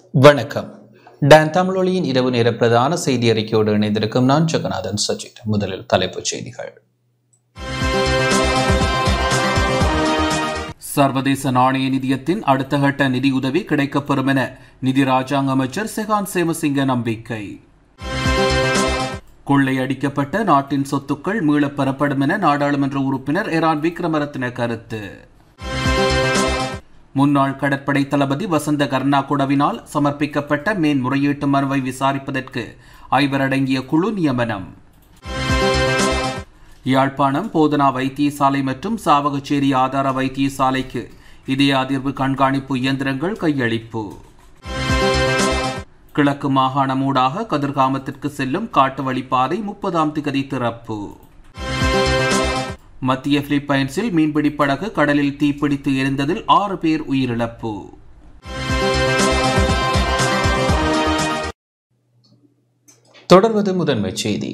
வணக்கம் டான் தமிழொலியின் இரவு நேர பிரதான செய்தி அறிக்கையோடு இணைந்திருக்கும் நான் ஜெகநாதன் சஜித் முதலில் தலைப்புச் செய்திகள் சர்வதேச நாணய நிதியத்தின் அடுத்த கட்ட நிதியுதவி கிடைக்கப்பெறும் என நிதி ராஜாங்க அமைச்சர் செகான் சேமசிங்க நம்பிக்கை கொள்ளையடிக்கப்பட்ட நாட்டின் சொத்துக்கள் மீளப் பெறப்படும் என நாடாளுமன்ற உறுப்பினர் எரான் விக்ரமரத்ன கருத்து முன்னாள் கடற்படை தளபதி வசந்த கர்ணாகுடவினால் சமர்ப்பிக்கப்பட்ட மேன்முறையீட்டு மனுவை விசாரிப்பதற்கு ஐவர் அடங்கிய குழு நியமனம் யாழ்ப்பாணம் போதனா வைத்தியசாலை மற்றும் சாவகச்சேரி ஆதார வைத்தியசாலைக்கு இதய அதிர்வு கண்காணிப்பு இயந்திரங்கள் கையளிப்பு கிழக்கு மாகாணம் ஊடாக கதிர்காமத்திற்கு செல்லும் காட்டு வழிப்பாதை முப்பதாம் திகதி திறப்பு மத்திய பிலிப்பைன்ஸில் மீன்பிடி படகு கடலில் தீப்பிடித்து எரிந்ததில் ஆறு பேர் உயிரிழப்பு தொடர்வது முதன்மைச் செய்தி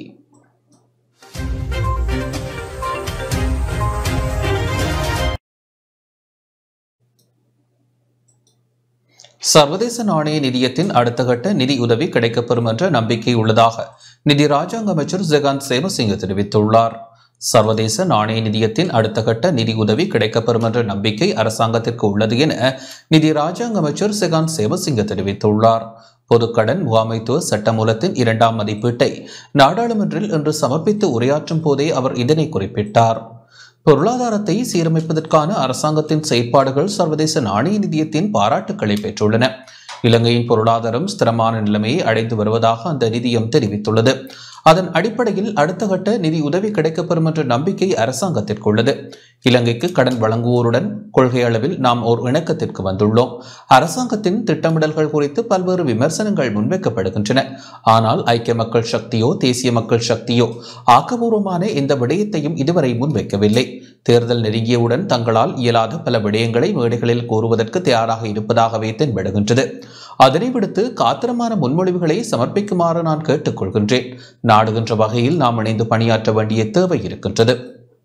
சர்வதேச நாணய நிதியத்தின் அடுத்த கட்ட நிதி உதவி கிடைக்கப்பெறும் என்ற நம்பிக்கை உள்ளதாக நிதி ராஜாங்க அமைச்சர் ஜெகாந்த் சேமசிங்க தெரிவித்துள்ளார் சர்வதேச நாணய நிதியத்தின் அடுத்த கட்ட நிதி உதவி கிடைக்கப்பெறும் என்ற நம்பிக்கை அரசாங்கத்திற்கு உள்ளது என நிதி ராஜாங்க அமைச்சர் செகாந்த் சேமசிங்க தெரிவித்துள்ளார் பொதுக்கடன் முகாமைத்துவ சட்டமூலத்தின் இரண்டாம் மதிப்பீட்டை நாடாளுமன்றில் இன்று சமர்ப்பித்து உரையாற்றும் போதே அவர் இதனை குறிப்பிட்டார் பொருளாதாரத்தை சீரமைப்பதற்கான அரசாங்கத்தின் செயற்பாடுகள் சர்வதேச நாணய நிதியத்தின் பாராட்டுக்களை பெற்றுள்ளன இலங்கையின் பொருளாதாரம் ஸ்திரமான நிலைமையை அடைந்து வருவதாக அந்த நிதியம் தெரிவித்துள்ளது அதன் அடிப்படையில் அடுத்த கட்ட நிதி உதவி கிடைக்கப்பெறும் என்ற நம்பிக்கை அரசாங்கத்திற்கு உள்ளது இலங்கைக்கு கடன் வழங்குவோருடன் கொள்கை அளவில் நாம் ஓர் இணக்கத்திற்கு வந்துள்ளோம் அரசாங்கத்தின் திட்டமிடல்கள் குறித்து பல்வேறு விமர்சனங்கள் முன்வைக்கப்படுகின்றன ஆனால் ஐக்கிய மக்கள் சக்தியோ தேசிய மக்கள் சக்தியோ ஆக்கபூர்வமான எந்த விடயத்தையும் இதுவரை முன்வைக்கவில்லை தேர்தல் நெருங்கியவுடன் தங்களால் இயலாத பல விடயங்களை மேடைகளில் கூறுவதற்கு தயாராக இருப்பதாகவே தென்படுகின்றது அதனை விடுத்து காத்திரமான முன்மொழிவுகளை சமர்ப்பிக்குமாறு நான் கேட்டுக்கொள்கின்றேன் நாடுகின்ற வகையில் நாம் இணைந்து பணியாற்ற வேண்டிய தேவை இருக்கின்றது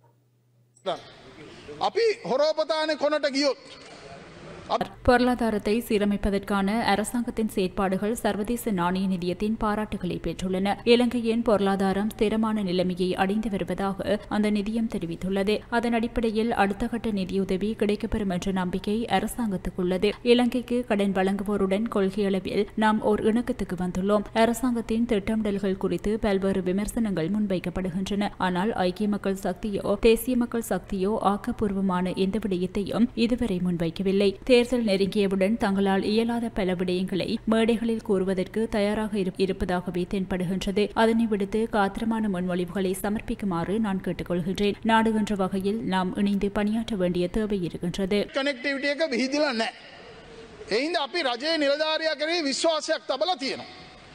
අපි හොරෝපතානය කොනට ගියොත්. பொருளாதாரத்தை சீரமைப்பதற்கான அரசாங்கத்தின் செயற்பாடுகள் சர்வதேச நாணய நிதியத்தின் பாராட்டுகளை பெற்றுள்ளன இலங்கையின் பொருளாதாரம் ஸ்திரமான நிலைமையை அடைந்து வருவதாக அந்த நிதியம் தெரிவித்துள்ளது அதன் அடிப்படையில் அடுத்த கட்ட நிதியுதவி கிடைக்கப்பெறும் என்ற நம்பிக்கை அரசாங்கத்துக்குள்ளது இலங்கைக்கு கடன் வழங்குவோருடன் கொள்கையளவில் நாம் ஓர் இணக்கத்துக்கு வந்துள்ளோம் அரசாங்கத்தின் திட்டமிடல்கள் குறித்து பல்வேறு விமர்சனங்கள் முன்வைக்கப்படுகின்றன ஆனால் ஐக்கிய மக்கள் சக்தியோ தேசிய மக்கள் சக்தியோ ஆக்கப்பூர்வமான எந்த விடயத்தையும் இதுவரை முன்வைக்கவில்லை தேர்தல் நெருங்கியவுடன் தங்களால் இயலாத பல விடயங்களை மேடைகளில் கூறுவதற்கு தயாராக இரு- இருப்பதாகவே தென்படுகின்றது அதனை விடுத்து காத்திரமான முன்மொழிவுகளை சமர்ப்பிக்குமாறு நான் கேட்டுக்கொள்கின்றேன் நாடுகின்ற வகையில் நாம் இணைந்து பணியாற்ற வேண்டிய தேவை இருக்கின்றது කනෙක්ටිවිටිය එක විහිදිල නෑ. එහින්ද අපි රජයේ නිලධාරයා කරේ විශ්වාසයක් තබල තියෙනවා.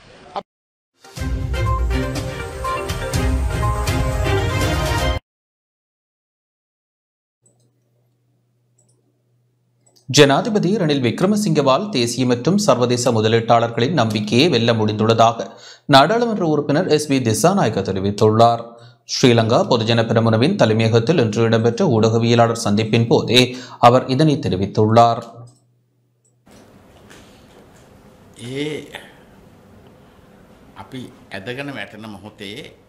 ஜனாதிபதி ரணில் விக்ரமசிங்கவால் தேசிய மற்றும் சர்வதேச முதலீட்டாளர்களின் நம்பிக்கையை வெல்ல முடிந்துள்ளதாக நாடாளுமன்ற உறுப்பினர் எஸ் வி திசாநாயக்க தெரிவித்துள்ளார் ஸ்ரீலங்கா பொதுஜன பெரமுனவின் தலைமையகத்தில் இன்று இடம்பெற்ற ஊடகவியலாளர் சந்திப்பின் போதே அவர் இதனை தெரிவித்துள்ளார் ඒ අපි ඇදගෙන වැටෙන මොහොතේ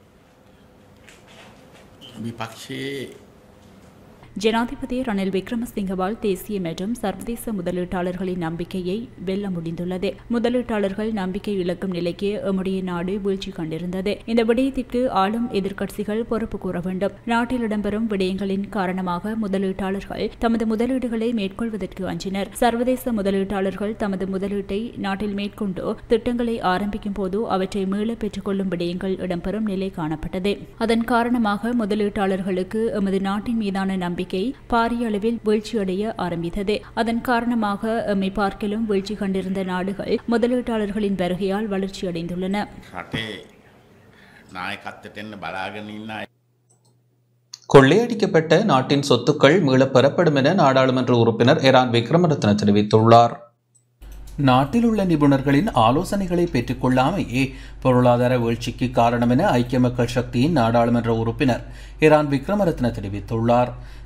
විපක්ෂයේ ஜனாதிபதி ரணில் விக்ரமசிங்கவால் தேசிய மற்றும் சர்வதேச முதலீட்டாளர்களின் நம்பிக்கையை வெல்ல முடிந்துள்ளது முதலீட்டாளர்கள் நம்பிக்கை இழக்கும் நிலைக்கு எம்முடைய நாடு வீழ்ச்சி கண்டிருந்தது இந்த விடயத்திற்கு ஆளும் எதிர்க்கட்சிகள் பொறுப்பு கூற வேண்டும் நாட்டில் இடம்பெறும் விடயங்களின் காரணமாக முதலீட்டாளர்கள் தமது முதலீடுகளை மேற்கொள்வதற்கு அஞ்சினர் சர்வதேச முதலீட்டாளர்கள் தமது முதலீட்டை நாட்டில் மேற்கொண்டு திட்டங்களை ஆரம்பிக்கும் போது அவற்றை மீள பெற்றுக்கொள்ளும் விடயங்கள் இடம்பெறும் நிலை காணப்பட்டது அதன் காரணமாக முதலீட்டாளர்களுக்கு எமது நாட்டின் மீதான நம்பிக்கை பாரிய அளவில் வீழ்ச்சியடைய ஆரம்பித்தது அதன் காரணமாக எம்மை பார்க்கிலும் வீழ்ச்சி கண்டிருந்த நாடுகள் முதலீட்டாளர்களின் வருகையால் வளர்ச்சியடைந்துள்ளன රටේ නායකත්වයට එන්න බලාගෙන ඉන්න අය கொள்ளையடிக்கப்பட்ட நாட்டின் சொத்துக்கள் மீளப் பெறப்படும் என நாடாளுமன்ற உறுப்பினர் எரான் விக்ரமரத்ன தெரிவித்துள்ளார் நாட்டில் உள்ள நிபுணர்களின் ஆலோசனைகளை பெற்றுக்கொள்ளாமையே பொருளாதார வீழ்ச்சிக்கு காரணம் என ஐக்கிய மக்கள் சக்தியின் நாடாளுமன்ற உறுப்பினர் இரான் விக்ரமரத்ன தெரிவித்துள்ளார்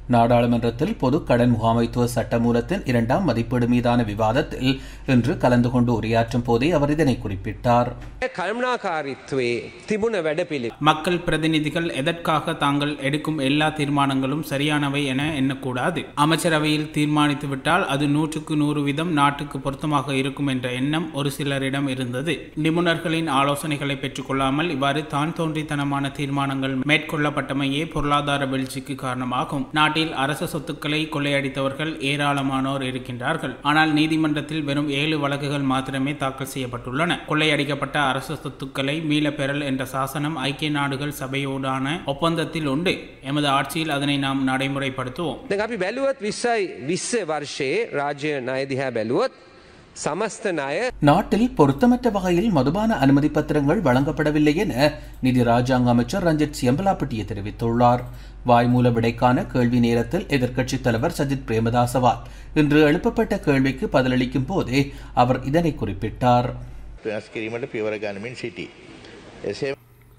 நாடாளுமன்றத்தில் பொது கடன் முகாமைத்துவ சட்டமூலத்தின் இரண்டாம் மதிப்பீடு மீதான விவாதத்தில் இன்று கலந்து கொண்டு உரையாற்றும் போதே அவர் இதனை குறிப்பிட்டார் කල්මනාකාරිත්වයේ තිබුණ වැඩපිළි. மக்கள் பிரதிநிதிகள் எதற்காக தாங்கள் எடுக்கும் எல்லா தீர்மானங்களும் சரியானவை என எண்ணக்கூடாது அமைச்சரவையில் தீர்மானித்து விட்டால் அது நூற்றுக்கு நூறு வீதம் நாட்டுக்கு பொருத்தமாக இருக்கும் என்ற எண்ணம் ஒரு சிலரிடம் இருந்தது நிபுணர்களின் ஆலோசனைகளை பெற்றுக்கொள்ளாமல் இவ்வாறு தான் தோன்றித்தனமான தீர்மானங்கள் மேற்கொள்ளப்பட்டமையே பொருளாதார வீழ்ச்சிக்கு காரணமாகும் நாட்டில் அரச சொத்துக்களை கொள்ளையடித்தவர்கள் ஏராளமானோர் இருக்கின்றார்கள் ஆனால் நீதிமன்றத்தில் வெறும் ஏழு வழக்குகள் மாத்திரமே தாக்கல் செய்யப்பட்டுள்ளன கொள்ளையடிக்கப்பட்ட அரச சொத்துக்களை மீள பெறல் என்ற சாசனம் ஐக்கிய நாடுகள் சபையோடான ஒப்பந்தத்தில் உண்டு எமது ஆட்சியில் அதனை நாம் நடைமுறைப்படுத்துவோம் දැන් අපි බැලුවත් විස්සයි විස්ස වර්ෂයේ රාජ්‍ය නයදිහා බැලුවොත් සමස්ත ණය நாட்டில் பொருத்தமற்ற வகையில் மதுபான அனுமதி பத்திரங்கள் வழங்கப்படவில்லை என நிதி ராஜாங்க அமைச்சர் ரஞ்சித் சியம்பலாப்பட்டிய தெரிவித்துள்ளார் வாய்மூல விடைக்கான கேள்வி நேரத்தில் எதிர்க்கட்சித் தலைவர் சஜித் பிரேமதாசவால் இன்று எழுப்பப்பட்ட கேள்விக்கு பதிலளிக்கும் போதே அவர் இதனை குறிப்பிட்டார் වෙනස් කිරීමට පියවර ගනිමින් සිටි. එසේ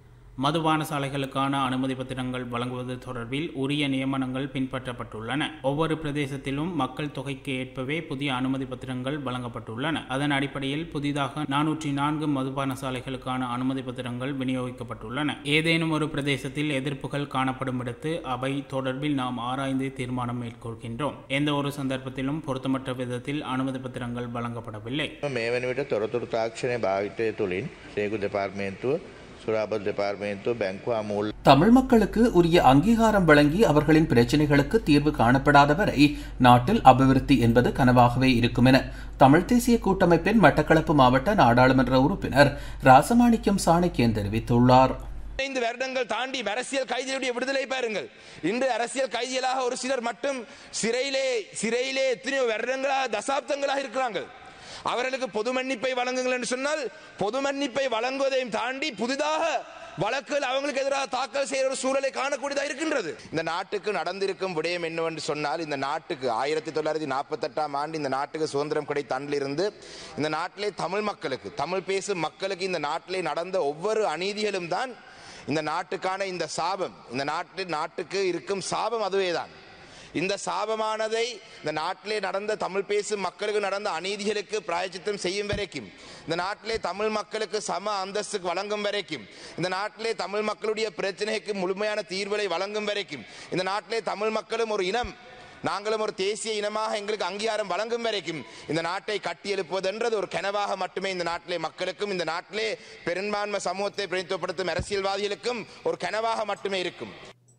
மதுபான சாலைகளுக்கான அனுமதி பத்திரங்கள் வழங்குவது தொடர்பில் உரிய நியமனங்கள் பின்பற்றப்பட்டுள்ளன ஒவ்வொரு பிரதேசத்திலும் மக்கள் தொகைக்கு ஏற்பவே புதிய அனுமதி பத்திரங்கள் வழங்கப்பட்டுள்ளன அதன் அடிப்படையில் புதிதாக நானூற்றி நான்கு மதுபான சாலைகளுக்கான அனுமதி பத்திரங்கள் விநியோகிக்கப்பட்டுள்ளன ஏதேனும் ஒரு பிரதேசத்தில் எதிர்ப்புகள் காணப்படும் இடத்து அவை தொடர்பில் நாம் ஆராய்ந்து தீர்மானம் மேற்கொள்கின்றோம் எந்த ஒரு சந்தர்ப்பத்திலும் பொருத்தமற்ற விதத்தில் அனுமதி பத்திரங்கள் வழங்கப்படவில்லை මේ වන විට තොරතුරු තාක්ෂණය භාවිතය තුළින් සේකු දෙපාර්මේන්තුව සුරාබත් දෙපාර්මේන්තුව බැංකුව අමූල් தமிழ் மக்களுக்கு உரிய அங்கீகாரம் வழங்கி அவர்களின் பிரச்சினைகளுக்கு தீர்வு காணப்படாத வரை நாட்டில் அபிவிருத்தி என்பது கனவாகவே இருக்கும் என தமிழ் தேசிய கூட்டமைப்பின் மட்டக்களப்பு மாவட்ட நாடாளுமன்ற உறுப்பினர் ராசமாணிக்கம் சாணக்கியன் தெரிவித்துள்ளார் ஐந்து வருடங்கள் தாண்டி அரசியல் கைதிகளுடைய விடுதலை பாருங்கள் இன்று அரசியல் கைதிகளாக ஒரு சிலர் மட்டும் சிறையிலே சிறையிலே எத்தனையோ வருடங்களாக தசாப்தங்களாக இருக்கிறாங்க அவர்களுக்கு பொது மன்னிப்பை வழங்குங்கள் என்று சொன்னால் பொது மன்னிப்பை வழங்குவதையும் தாண்டி புதிதாக வழக்குகள் அவங்களுக்கு எதிராக தாக்கல் செய்கிற ஒரு சூழலை காணக்கூடியதா இருக்கின்றது இந்த நாட்டுக்கு நடந்திருக்கும் விடயம் என்னவென்று சொன்னால் இந்த நாட்டுக்கு ஆயிரத்தி தொள்ளாயிரத்தி நாற்பத்தெட்டாம் ஆண்டு இந்த நாட்டுக்கு சுதந்திரம் கிடைத்த அன்றிலிருந்து இந்த நாட்டிலே தமிழ் மக்களுக்கு தமிழ் பேசும் மக்களுக்கு இந்த நாட்டிலே நடந்த ஒவ்வொரு அநீதிகளும் தான் இந்த நாட்டுக்கான இந்த சாபம் இந்த நாட்டு நாட்டுக்கு இருக்கும் சாபம் அதுவேதான் இந்த சாபமானதை இந்த நாட்டிலே நடந்த தமிழ் பேசும் மக்களுக்கு நடந்த அநீதிகளுக்கு பிராயச்சித்தம் செய்யும் வரைக்கும் இந்த நாட்டிலே தமிழ் மக்களுக்கு சம அந்தஸ்துக்கு வழங்கும் வரைக்கும் இந்த நாட்டிலே தமிழ் மக்களுடைய பிரச்சனைக்கு முழுமையான தீர்வுகளை வழங்கும் வரைக்கும் இந்த நாட்டிலே தமிழ் மக்களும் ஒரு இனம் நாங்களும் ஒரு தேசிய இனமாக எங்களுக்கு அங்கீகாரம் வழங்கும் வரைக்கும் இந்த நாட்டை கட்டியெழுப்புவதென்றது ஒரு கனவாக மட்டுமே இந்த நாட்டிலே மக்களுக்கும் இந்த நாட்டிலே பெரும்பான்மை சமூகத்தை பிரதித்துவப்படுத்தும் அரசியல்வாதிகளுக்கும் ஒரு கனவாக மட்டுமே இருக்கும்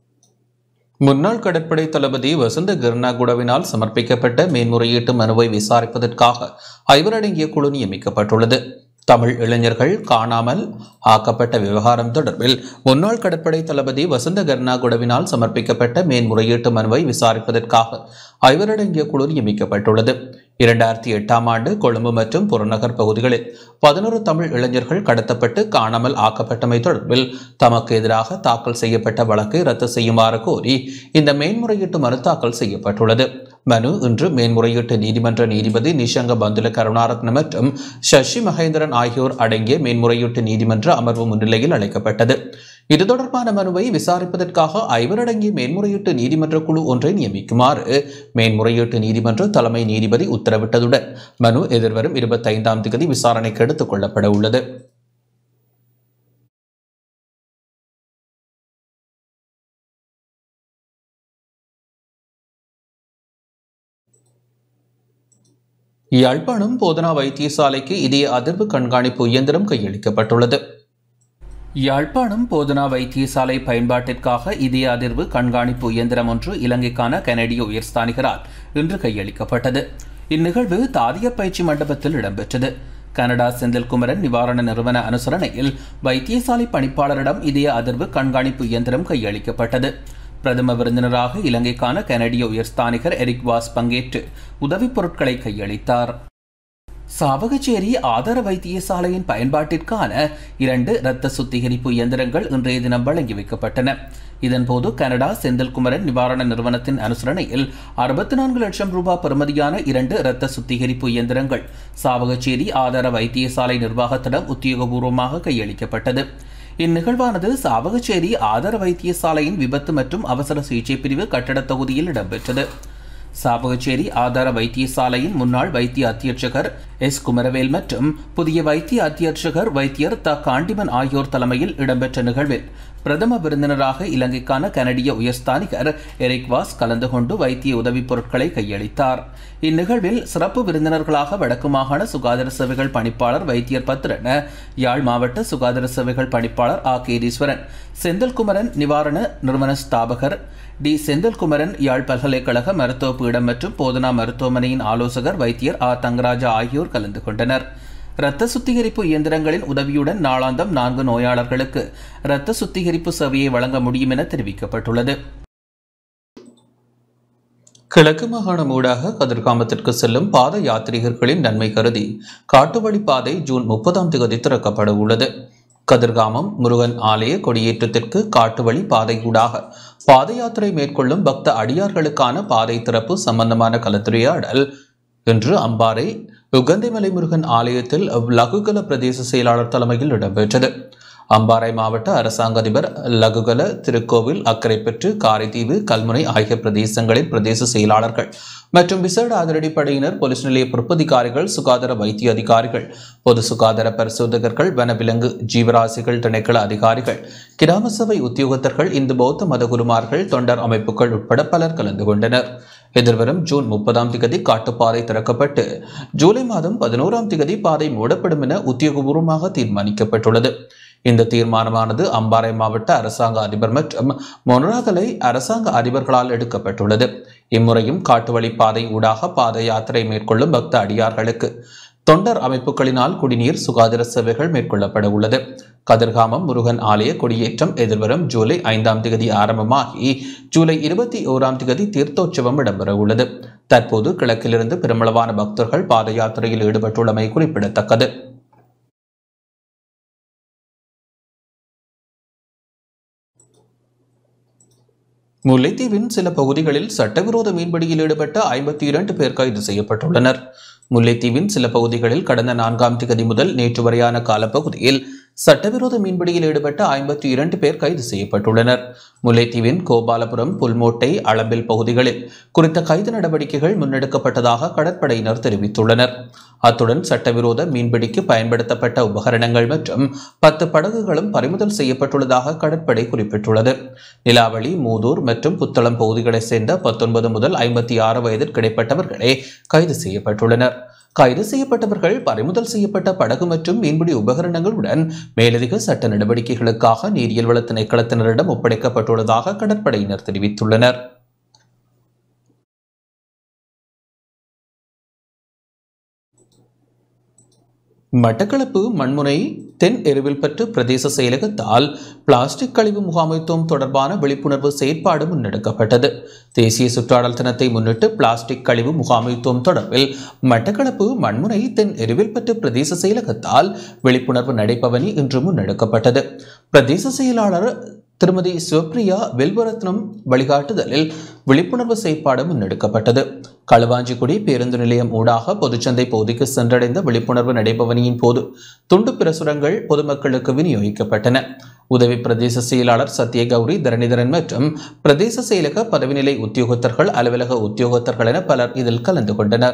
முன்னாள் கடற்படை தளபதி வசந்த கிர்னாகுடவினால் சமர்ப்பிக்கப்பட்ட மேன்முறையீட்டு மனுவை விசாரிப்பதற்காக ஐவரடங்கிய குழு நியமிக்கப்பட்டுள்ளது தமிழ் இளைஞர்கள் காணாமல் ஆக்கப்பட்ட விவகாரம் தொடர்பில் முன்னாள் கடற்படை தளபதி வசந்த கர்னாகுடவினால் சமர்ப்பிக்கப்பட்ட மேன்முறையீட்டு மனுவை விசாரிப்பதற்காக ஐவரடங்கிய குழு நியமிக்கப்பட்டுள்ளது இரண்டாயிரத்தி எட்டாம் ஆண்டு கொழும்பு மற்றும் புறநகர் பகுதிகளில் பதினோரு தமிழ் இளைஞர்கள் கடத்தப்பட்டு காணாமல் ஆக்கப்பட்டமை தொடர்பில் தமக்கு எதிராக தாக்கல் செய்யப்பட்ட வழக்கை ரத்து செய்யுமாறு கோரி இந்த மேன்முறையீட்டு மனு தாக்கல் செய்யப்பட்டுள்ளது மனு இன்று மேன்முறையீட்டு நீதிமன்ற நீதிபதி நிஷங்க பந்துல கருணாரத்ன மற்றும் சசி மகேந்திரன் ஆகியோர் அடங்கிய மேன்முறையீட்டு நீதிமன்ற அமர்வு முன்னிலையில் அழைக்கப்பட்டது இது தொடர்பான மனுவை விசாரிப்பதற்காக ஐவரடங்கிய மேன்முறையீட்டு நீதிமன்ற குழு ஒன்றை நியமிக்குமாறு மேன்முறையீட்டு நீதிமன்ற தலைமை நீதிபதி உத்தரவிட்டதுடன் மனு எதிர்வரும் இருபத்தைந்தாம் தேதி விசாரணைக்கு எடுத்துக் கொள்ளப்பட உள்ளது யாழ்ப்பாணம் போதனா வைத்தியசாலைக்கு இதய அதிர்வு கண்காணிப்பு இயந்திரம் கையளிக்கப்பட்டுள்ளது யாழ்ப்பாணம் போதனா வைத்தியசாலை பயன்பாட்டிற்காக இதய அதிர்வு கண்காணிப்பு இயந்திரம் ஒன்று இலங்கைக்கான கனடிய உயர்ஸ்தானிகரால் இன்று கையளிக்கப்பட்டது இந்நிகழ்வு தாதிய பயிற்சி மண்டபத்தில் இடம்பெற்றது கனடா செந்தில்குமரன் நிவாரண நிறுவன அனுசரணையில் வைத்தியசாலை பணிப்பாளரிடம் இதய அதிர்வு கண்காணிப்பு இயந்திரம் கையளிக்கப்பட்டது பிரதம விருந்தினராக இலங்கைக்கான கனடிய உயர்ஸ்தானிகர் எரிக் வாஸ் பங்கேற்று உதவிப் பொருட்களை கையளித்தார் சாவகச்சேரி ஆதார வைத்தியசாலையின் பயன்பாட்டிற்கான இரண்டு இரத்த சுத்திகரிப்பு இயந்திரங்கள் இன்றைய தினம் வழங்கி வைக்கப்பட்டன இதன்போது கனடா செந்தில்குமரன் நிவாரண நிறுவனத்தின் அனுசரணையில் அறுபத்தி நான்கு லட்சம் ரூபாய் பெறுமதியான இரண்டு இரத்த சுத்திகரிப்பு இயந்திரங்கள் சாவகச்சேரி ஆதார வைத்தியசாலை நிர்வாகத்திடம் உத்தியோகபூர்வமாக கையளிக்கப்பட்டது இந்நிகழ்வானது சாவகச்சேரி ஆதார வைத்தியசாலையின் விபத்து மற்றும் அவசர சிகிச்சை பிரிவு கட்டடத் தொகுதியில் இடம்பெற்றது சாவகச்சேரி ஆதார வைத்தியசாலையின் முன்னாள் வைத்திய அத்தியட்சகர் எஸ் குமரவேல் மற்றும் புதிய வைத்திய அத்தியட்சகர் வைத்தியர் த காண்டிமன் ஆகியோர் தலைமையில் இடம்பெற்ற நிகழ்வில் பிரதம விருந்தினராக இலங்கைக்கான கனடிய உயர்ஸ்தானிகர் எரிக் வாஸ் கலந்து கொண்டு வைத்திய உதவிப் பொருட்களை கையளித்தார் இந்நிகழ்வில் சிறப்பு விருந்தினர்களாக வடக்கு மாகாண சுகாதார சேவைகள் பணிப்பாளர் வைத்தியர் பத்ரன் யாழ் மாவட்ட சுகாதார சேவைகள் பணிப்பாளர் ஆ கேதீஸ்வரன் செந்தில்குமரன் நிவாரண நிறுவன ஸ்தாபகர் டி செந்தில்குமரன் யாழ் பல்கலைக்கழக மருத்துவ பீடம் மற்றும் போதனா மருத்துவமனையின் ஆலோசகர் வைத்தியர் ஆ தங்கராஜா ஆகியோர் கலந்து கொண்டனர் இரத்த சுத்திகரிப்பு இயந்திரங்களின் உதவியுடன் நாளாந்தம் நான்கு நோயாளர்களுக்கு இரத்த சுத்திகரிப்பு சேவையை வழங்க முடியும் என தெரிவிக்கப்பட்டுள்ளது கிழக்கு மாகாணம் ஊடாக கதிர்காமத்திற்கு செல்லும் பாத யாத்ரீகர்களின் நன்மை கருதி காட்டுவழி பாதை ஜூன் முப்பதாம் தேதி திறக்கப்பட உள்ளது கதிர்காமம் முருகன் ஆலய கொடியேற்றத்திற்கு காட்டுவழி பாதை ஊடாக பாத யாத்திரை மேற்கொள்ளும் பக்த அடியார்களுக்கான பாதை திறப்பு சம்பந்தமான கலந்துரையாடல் இன்று அம்பாறை உகந்தைமலை முருகன் ஆலயத்தில் லகுகல பிரதேச செயலாளர் தலைமையில் இடம்பெற்றது அம்பாறை மாவட்ட அரசாங்க அதிபர் லகுகல திருக்கோவில் அக்கரைப்பற்று காரைதீவு கல்முனை ஆகிய பிரதேசங்களின் பிரதேச செயலாளர்கள் மற்றும் விசேட அதிரடிப்படையினர் போலீஸ் நிலைய பொறுப்பதிகாரிகள் சுகாதார வைத்திய அதிகாரிகள் பொது சுகாதார பரிசோதகர்கள் வனவிலங்கு ஜீவராசிகள் திணைக்கள அதிகாரிகள் கிராம சபை உத்தியோகத்தர்கள் இந்து பௌத்த மதகுருமார்கள் தொண்டர் அமைப்புகள் உட்பட பலர் கலந்து கொண்டனர் எதிர்வரும் ஜூன் முப்பதாம் திகதி காட்டுப்பாதை திறக்கப்பட்டு ஜூலை மாதம் பதினோராம் திகதி பாதை மூடப்படும் என உத்தியோகபூர்வமாக தீர்மானிக்கப்பட்டுள்ளது இந்த தீர்மானமானது அம்பாறை மாவட்ட அரசாங்க அதிபர் மற்றும் மொனராகலை அரசாங்க அதிபர்களால் எடுக்கப்பட்டுள்ளது இம்முறையும் காட்டுவழி பாதை ஊடாக பாத யாத்திரை மேற்கொள்ளும் பக்த அடியார்களுக்கு தொண்டர் அமைப்புகளினால் குடிநீர் சுகாதார சேவைகள் மேற்கொள்ளப்பட உள்ளது கதிர்காமம் முருகன் ஆலய கொடியேற்றம் எதிர்வரும் ஜூலை ஐந்தாம் தேதி ஆரம்பமாகி ஜூலை இருபத்தி ஓராம் தேதி தீர்த்தோற்சவம் இடம்பெற உள்ளது தற்போது கிழக்கிலிருந்து பெருமளவான பக்தர்கள் பாத யாத்திரையில் ஈடுபட்டுள்ளமை குறிப்பிடத்தக்கது முல்லைத்தீவின் சில பகுதிகளில் சட்டவிரோத மீன்பிடியில் ஈடுபட்ட ஐம்பத்தி இரண்டு பேர் கைது செய்யப்பட்டுள்ளனர் முல்லைத்தீவின் சில பகுதிகளில் கடந்த நான்காம் திகதி முதல் நேற்று வரையான காலப்பகுதியில் சட்டவிரோத மீன்பிடியில் ஈடுபட்ட ஐம்பத்தி இரண்டு பேர் கைது செய்யப்பட்டுள்ளனர் முல்லைத்தீவின் கோபாலபுரம் புல்மோட்டை அளம்பில் பகுதிகளில் குறித்த கைது நடவடிக்கைகள் முன்னெடுக்கப்பட்டதாக கடற்படையினர் தெரிவித்துள்ளனர் அத்துடன் சட்டவிரோத மீன்பிடிக்கு பயன்படுத்தப்பட்ட உபகரணங்கள் மற்றும் பத்து படகுகளும் பறிமுதல் செய்யப்பட்டுள்ளதாக கடற்படை குறிப்பிட்டுள்ளது நிலாவளி மூதூர் மற்றும் புத்தளம் பகுதிகளைச் சேர்ந்த பத்தொன்பது முதல் ஐம்பத்தி ஆறு வயதில் கிடைப்பட்டவர்களே கைது செய்யப்பட்டுள்ளனர் கைது செய்யப்பட்டவர்கள் பறிமுதல் செய்யப்பட்ட படகு மற்றும் மீன்பிடி உபகரணங்களுடன் மேலதிக சட்ட நடவடிக்கைகளுக்காக நீரியல் வள திணைக்களத்தினரிடம் ஒப்படைக்கப்பட்டுள்ளதாக கடற்படையினர் தெரிவித்துள்ளனர் மட்டக்களப்பு மண்முனை தென் எருவில்பற்று பிரதேச செயலகத்தால் பிளாஸ்டிக் கழிவு முகாமைத்துவம் தொடர்பான விழிப்புணர்வு செயற்பாடு முன்னெடுக்கப்பட்டது தேசிய சுற்றாடல் தினத்தை முன்னிட்டு பிளாஸ்டிக் கழிவு முகாமைத்துவம் தொடர்பில் மட்டக்களப்பு மண்முனை தென் எருவில்பற்று பிரதேச செயலகத்தால் விழிப்புணர்வு நடைபவனி இன்று முன்னெடுக்கப்பட்டது பிரதேச செயலாளர் திருமதி சிவப்பிரியா வெல்வரத்னம் வழிகாட்டுதலில் விழிப்புணர்வு செயற்பாடு முன்னெடுக்கப்பட்டது களுவாஞ்சிக்குடி பேருந்து நிலையம் ஊடாக பொதுச்சந்தை பகுதிக்கு சென்றடைந்த விழிப்புணர்வு நடைபவனியின் போது துண்டு பிரசுரங்கள் பொதுமக்களுக்கு விநியோகிக்கப்பட்டன உதவி பிரதேச செயலாளர் சத்யகௌரி தரணிதரன் மற்றும் பிரதேச செயலக பதவிநிலை உத்தியோகத்தர்கள் அலுவலக உத்தியோகத்தர்கள் என பலர் இதில் கலந்து கொண்டனர்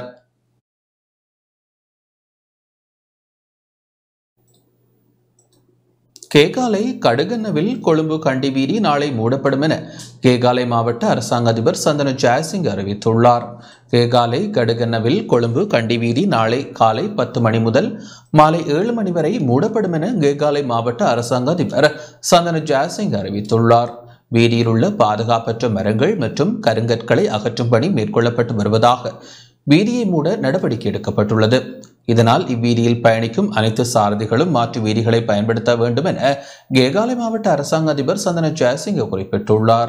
கேகாலை கடுகன்னவில் கொழும்பு கண்டி வீதி நாளை மூடப்படும் என கேகாலை மாவட்ட அரசாங்க அதிபர் சந்தன ஜெயசிங் அறிவித்துள்ளார் கேகாலை கடுகன்னவில் கொழும்பு கண்டி வீதி நாளை காலை பத்து மணி முதல் மாலை ஏழு மணி வரை மூடப்படும் என கேகாலை மாவட்ட அரசாங்க அதிபர் சந்தன ஜெயசிங் அறிவித்துள்ளார் வீதியில் உள்ள பாதுகாப்பற்ற மரங்கள் மற்றும் கருங்கற்களை அகற்றும் பணி மேற்கொள்ளப்பட்டு வருவதாக வீதியை மூட நடவடிக்கை எடுக்கப்பட்டுள்ளது இதனால் இவ்வீதியில் பயணிக்கும் அனைத்து சாரதிகளும் மாற்று வீதிகளை பயன்படுத்த வேண்டும் என கேகாலை மாவட்ட அரசாங்க அதிபர் சந்தன ஜெயசிங்க குறிப்பிட்டுள்ளார்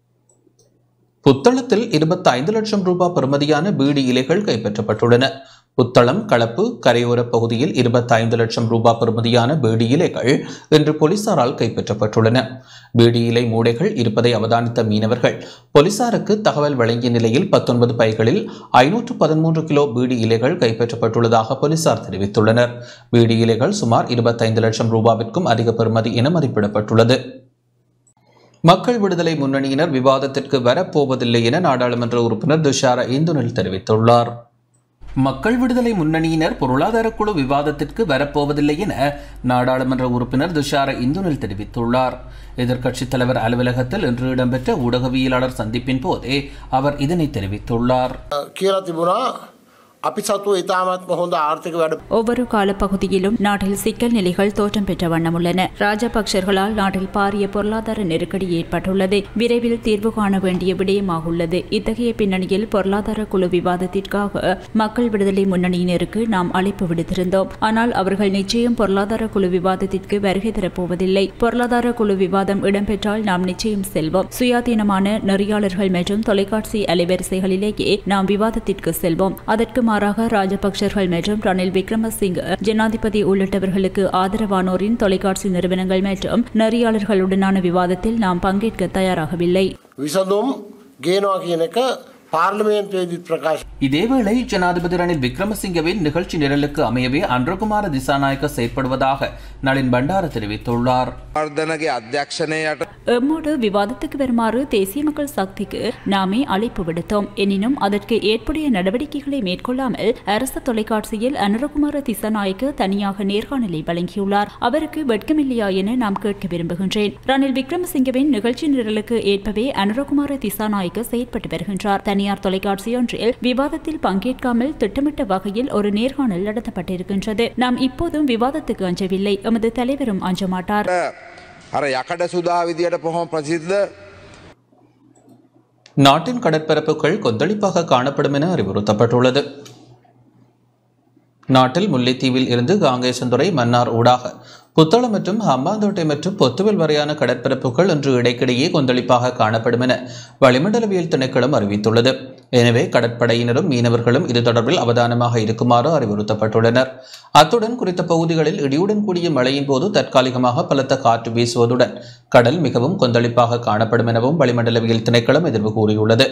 புத்தளத்தில் இருபத்தி ஐந்து லட்சம் ரூபாய் பெறுமதியான பீடி இலைகள் கைப்பற்றப்பட்டுள்ளன புத்தளம் களப்பு கரையோர பகுதியில் இருபத்தைந்து லட்சம் ரூபாய் பெறுமதியான பீடி இலைகள் இன்று போலீசாரால் கைப்பற்றப்பட்டுள்ளன பீடி இலை மூடைகள் இருப்பதை அவதானித்த மீனவர்கள் போலீசாருக்கு தகவல் வழங்கிய நிலையில் பத்தொன்பது பைகளில் ஐநூற்று பதிமூன்று கிலோ பீடி இலைகள் கைப்பற்றப்பட்டுள்ளதாக போலீசார் தெரிவித்துள்ளனர் பீடி இலைகள் சுமார் இருபத்தைந்து லட்சம் ரூபாவிற்கும் அதிக பெறுமதி என மதிப்பிடப்பட்டுள்ளது மக்கள் விடுதலை முன்னணியினர் விவாதத்திற்கு வரப்போவதில்லை என நாடாளுமன்ற உறுப்பினர் துஷார இந்துனில் தெரிவித்துள்ளார் மக்கள் விடுதலை முன்னணியினர் பொருளாதார குழு விவாதத்திற்கு வரப்போவதில்லை என நாடாளுமன்ற உறுப்பினர் துஷார இந்துனில் தெரிவித்துள்ளார் எதிர்க்கட்சித் தலைவர் அலுவலகத்தில் இன்று இடம்பெற்ற ஊடகவியலாளர் சந்திப்பின் போதே அவர் இதனை தெரிவித்துள்ளார் කියලා තිබුණා අපි සතු ඉතාමත්ම හොඳ ආර්ථික වැඩ ஒவ்வொரு காலப்பகுதியிலும் நாட்டில் சிக்கல் நிலைகள் தோற்றம் பெற்ற வண்ணமுள்ளன ராஜபக்சர்களால் நாட்டில் பாரிய பொருளாதார நெருக்கடி ஏற்பட்டுள்ளது விரைவில் தீர்வு காண வேண்டிய விடயமாகுள்ளது இத்தகைய பின்னணியில் பொருளாதார குழு விவாதத்திற்காக மக்கள் விடுதலை முன்னணியினருக்கு நாம் அழைப்பு விடுத்திருந்தோம் ஆனால் அவர்கள் நிச்சயம் பொருளாதார குழு விவாதத்திற்கு வருகை தரப்போவதில்லை பொருளாதார குழு விவாதம் இடம்பெற்றால் நாம் நிச்சயம் செல்வோம் சுயாதீனமான நெறியாளர்கள் மற்றும் தொலைக்காட்சி அலைவரிசைகளிலேயே நாம் விவாதத்திற்கு செல்வோம் அதற்கு மாறாக ராஜபக்சர்கள் மற்றும் ரணில் விக்ரமசிங்க ஜனாதிபதி உள்ளிட்டவர்களுக்கு ஆதரவானோரின் தொலைக்காட்சி நிறுவனங்கள் மற்றும் நெறியாளர்களுடனான விவாதத்தில் நாம் பங்கேற்க தயாராகவில்லை විසඳුම් ගේනවා කියන එක පාර්ලිමේන්තුවේදීත් ප්‍රකාශ இதேவேளை ஜனாதிபதி ரணில் விக்ரமசிங்கவின் நிகழ்ச்சி நிரலுக்கு அமையவே அன்றகுமார திசாநாயக்க செயற்படுவதாக நளின் பண்டார தெரிவித்துள்ளார் වර්ධනගේ අධ්‍යක්ෂණයට எம்மோடு விவாதத்துக்கு வருமாறு தேசிய மக்கள் சக்திக்கு நாமே அழைப்பு விடுத்தோம் எனினும் அதற்கு ஏற்புடைய நடவடிக்கைகளை மேற்கொள்ளாமல் அரசு தொலைக்காட்சியில் அனுரகுமார திசாநாயக்க தனியாக நேர்காணலை வழங்கியுள்ளார் அவருக்கு வெட்கமில்லையா என நாம் கேட்க விரும்புகின்றேன் ரணில் விக்ரமசிங்கவின் நிகழ்ச்சி நிரலுக்கு ஏற்பவே அனுரகுமார திசாநாயக்க செயற்பட்டு வருகின்றார் தனியார் தொலைக்காட்சி ஒன்றில் விவாதத்தில் பங்கேற்காமல் திட்டமிட்ட வகையில் ஒரு நேர்காணல் நடத்தப்பட்டிருக்கின்றது நாம் இப்போதும் விவாதத்துக்கு அஞ்சவில்லை எமது தலைவரும் அஞ்ச மாட்டார் අර යකඩ සුදා විදියට පොහොම ප්‍රසිද්ධ நாட்டின் கடற்பரப்புகள் கொந்தளிப்பாக காணப்படும் என அறிவுறுத்தப்பட்டுள்ளது நாட்டில் முல்லைத்தீவில் இருந்து காங்கேசந்துறை மன்னார் ஊடாக புத்தளம் மற்றும் ஹம்பாந்தோட்டை மற்றும் பொத்துவில் வரையான கடற்பரப்புகள் இன்று இடைக்கிடையே கொந்தளிப்பாக காணப்படும் என வளிமண்டலவியல் திணைக்களம் அறிவித்துள்ளது எனவே கடற்படையினரும் மீனவர்களும் இது தொடர்பில் அவதானமாக இருக்குமாறு அறிவுறுத்தப்பட்டுள்ளனர் அத்துடன் குறித்த பகுதிகளில் இடியுடன் கூடிய மழையின் போது தற்காலிகமாக பலத்த காற்று வீசுவதுடன் கடல் மிகவும் கொந்தளிப்பாக காணப்படும் எனவும் வளிமண்டலவியல் திணைக்களம் எதிர்வு கூறியுள்ளது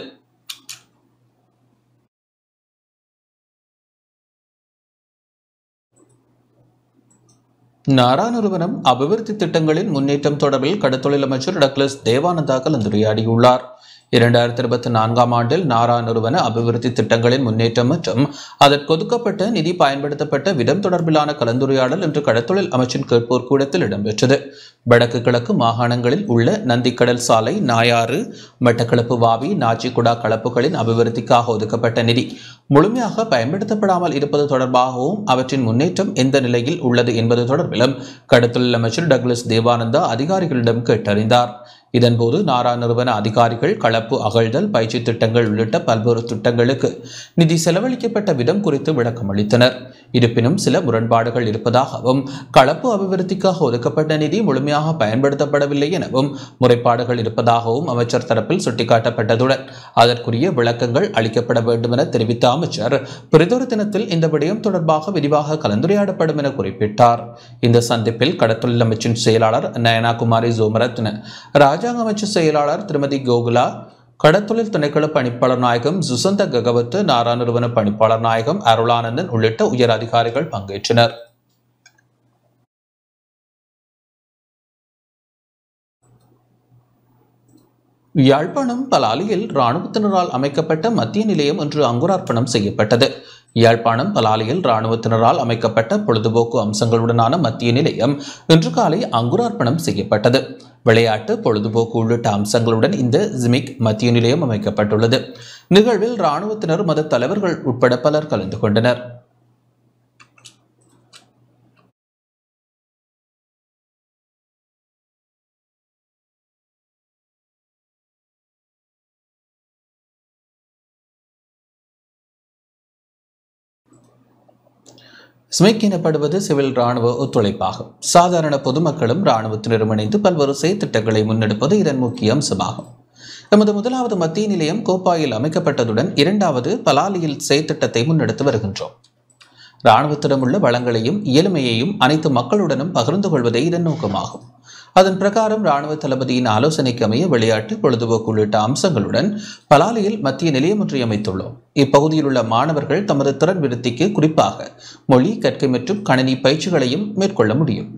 நாரா நிறுவனம் அபிவிருத்தி திட்டங்களின் முன்னேற்றம் தொடர்பில் கடத்தொழில் அமைச்சர் டக்ளஸ் தேவானந்தா கலந்துரையாடியுள்ளார் இரண்டாயிரத்தி இருபத்தி நான்காம் ஆண்டில் நாரா நிறுவன அபிவிருத்தி திட்டங்களின் முன்னேற்றம் மற்றும் அதற்கு ஒதுக்கப்பட்ட நிதி பயன்படுத்தப்பட்ட விதம் தொடர்பிலான கலந்துரையாடல் இன்று கடத்தொழில் அமைச்சின் கேட்போர் கூடத்தில் இடம்பெற்றது வடக்கு கிழக்கு மாகாணங்களில் உள்ள நந்திக்கடல் சாலை நாயாறு மட்டக்களப்பு வாவி நாச்சிக்குடா களப்புகளின் அபிவிருத்திக்காக ஒதுக்கப்பட்ட நிதி முழுமையாக பயன்படுத்தப்படாமல் இருப்பது தொடர்பாகவும் அவற்றின் முன்னேற்றம் எந்த நிலையில் உள்ளது என்பது தொடர்பிலும் கடத்தொழில் அமைச்சர் டக்ளஸ் தேவானந்தா அதிகாரிகளிடம் கேட்டறிந்தார் இதன்போது நாரா நிறுவன அதிகாரிகள் கலப்பு அகழ்தல் பயிற்சி திட்டங்கள் உள்ளிட்ட பல்வேறு திட்டங்களுக்கு நிதி செலவழிக்கப்பட்ட விதம் குறித்து விளக்கம் அளித்தனர் இருப்பினும் சில முரண்பாடுகள் இருப்பதாகவும் கலப்பு அபிவிருத்திக்காக ஒதுக்கப்பட்ட நிதி முழுமையாக பயன்படுத்தப்படவில்லை எனவும் முறைப்பாடுகள் இருப்பதாகவும் அமைச்சர் தரப்பில் சுட்டிக்காட்டப்பட்டதுடன் அதற்குரிய விளக்கங்கள் அளிக்கப்பட வேண்டும் என தெரிவித்த அமைச்சர் பிரிதொரு தினத்தில் இந்த விடயம் தொடர்பாக விரிவாக கலந்துரையாடப்படும் என குறிப்பிட்டார் இந்த சந்திப்பில் கடத்தொழில் அமைச்சின் செயலாளர் நயனா குமாரி ஜோமரத்ன ராஜாங்க அமைச்சு செயலாளர் திருமதி கோகுலா கடத்தொழில் திணைக்கள பணிப்பாளர் நாயகம் சுசந்த ககவத்து நாரா நிறுவன பணிப்பாளர் நாயகம் அருளானந்தன் உள்ளிட்ட உயர் அதிகாரிகள் பங்கேற்றனர் யாழ்ப்பாணம் பலாலியில் இராணுவத்தினரால் அமைக்கப்பட்ட மத்திய நிலையம் இன்று அங்குரார்ப்பணம் செய்யப்பட்டது யாழ்ப்பாணம் பலாலியில் இராணுவத்தினரால் அமைக்கப்பட்ட பொழுதுபோக்கு அம்சங்களுடனான மத்திய நிலையம் இன்று காலை அங்குரார்ப்பணம் செய்யப்பட்டது விளையாட்டு பொழுதுபோக்கு உள்ளிட்ட அம்சங்களுடன் இந்த ஜிமிக் மத்திய நிலையம் அமைக்கப்பட்டுள்ளது நிகழ்வில் இராணுவத்தினர் மத தலைவர்கள் உட்பட பலர் கலந்து கொண்டனர் ஸ்மிக் எனப்படுவது சிவில் இராணுவ ஒத்துழைப்பாகும் சாதாரண பொதுமக்களும் இராணுவத்தினரும் இணைந்து பல்வேறு செயற்திட்டங்களை முன்னெடுப்பது இதன் முக்கிய அம்சமாகும் எமது முதலாவது மத்திய நிலையம் கோப்பாயில் அமைக்கப்பட்டதுடன் இரண்டாவது பலாலியில் செயற்திட்டத்தை முன்னெடுத்து வருகின்றோம் இராணுவத்திடம் உள்ள வளங்களையும் இயலுமையையும் அனைத்து மக்களுடனும் பகிர்ந்து கொள்வதே இதன் நோக்கமாகும் அதன் பிரகாரம் இராணுவ தளபதியின் ஆலோசனைக்கு அமைய விளையாட்டு பொழுதுபோக்கு உள்ளிட்ட அம்சங்களுடன் பலாலியில் மத்திய நிலையம் ஒன்றை அமைத்துள்ளோம் இப்பகுதியில் உள்ள மாணவர்கள் தமது திறன் விருத்திக்கு குறிப்பாக மொழி கற்கை மற்றும் கணினி பயிற்சிகளையும் மேற்கொள்ள முடியும்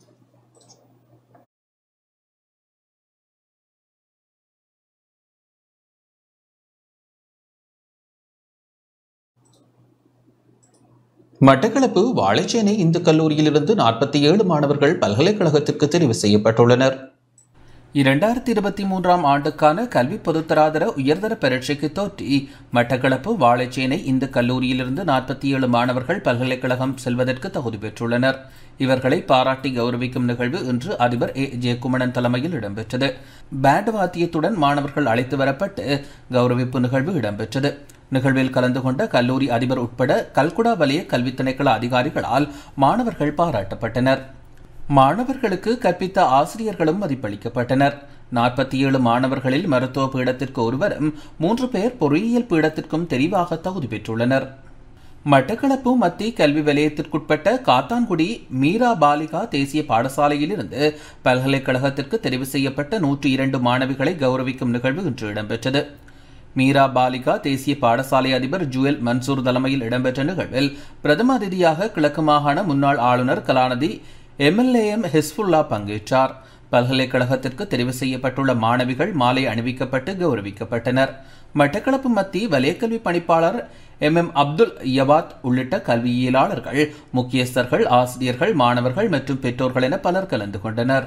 மட்டக்களப்பு வாழைச்சேனை இந்து கல்லூரியிலிருந்து நாற்பத்தி ஏழு மாணவர்கள் பல்கலைக்கழகத்திற்கு தெரிவு செய்யப்பட்டுள்ளனர் இரண்டாயிரத்தி இருபத்தி மூன்றாம் ஆண்டுக்கான கல்வி பொதுத்தராதர உயர்தர பரீட்சைக்கு தோற்றி மட்டக்களப்பு வாழைச்சேனை இந்து கல்லூரியிலிருந்து நாற்பத்தி ஏழு மாணவர்கள் பல்கலைக்கழகம் செல்வதற்கு தகுதி பெற்றுள்ளனர் இவர்களை பாராட்டி கௌரவிக்கும் நிகழ்வு இன்று அதிபர் ஏ ஜெயக்குமணன் தலைமையில் இடம்பெற்றது பேண்ட் வாத்தியத்துடன் மாணவர்கள் அழைத்து வரப்பட்டு கௌரவிப்பு நிகழ்வு இடம்பெற்றது நிகழ்வில் கலந்து கொண்ட கல்லூரி அதிபர் உட்பட கல்குடா வலய கல்வி திணைக்கள அதிகாரிகளால் மாணவர்கள் பாராட்டப்பட்டனர் மாணவர்களுக்கு கற்பித்த ஆசிரியர்களும் மதிப்பளிக்கப்பட்டனர் நாற்பத்தி ஏழு மாணவர்களில் மருத்துவ பீடத்திற்கு ஒருவரும் மூன்று பேர் பொறியியல் பீடத்திற்கும் தெரிவாக தகுதி பெற்றுள்ளனர் மட்டக்களப்பு மத்திய கல்வி வலயத்திற்குட்பட்ட காத்தான்குடி மீரா பாலிகா தேசிய பாடசாலையிலிருந்து பல்கலைக்கழகத்திற்கு தெரிவு செய்யப்பட்ட நூற்றி இரண்டு மாணவிகளை கௌரவிக்கும் நிகழ்வு இன்று இடம்பெற்றது மீரா பாலிகா தேசிய பாடசாலை அதிபர் ஜுவல் மன்சூர் தலைமையில் இடம்பெற்ற நிகழ்வில் பிரதம அதிதியாக கிழக்கு மாகாண முன்னாள் ஆளுநர் கலாநிதி எம்எல்ஏஎம் ஹிஸ்புல்லா பங்கேற்றார் பல்கலைக்கழகத்திற்கு தெரிவு செய்யப்பட்டுள்ள மாணவிகள் மாலை அணிவிக்கப்பட்டு கௌரவிக்கப்பட்டனர் மட்டக்களப்பு மத்திய வலயக்கல்வி பணிப்பாளர் எம் எம் அப்துல் யவாத் உள்ளிட்ட கல்வியியலாளர்கள் முக்கியஸ்தர்கள் ஆசிரியர்கள் மாணவர்கள் மற்றும் பெற்றோர்கள் என பலர் கலந்து கொண்டனர்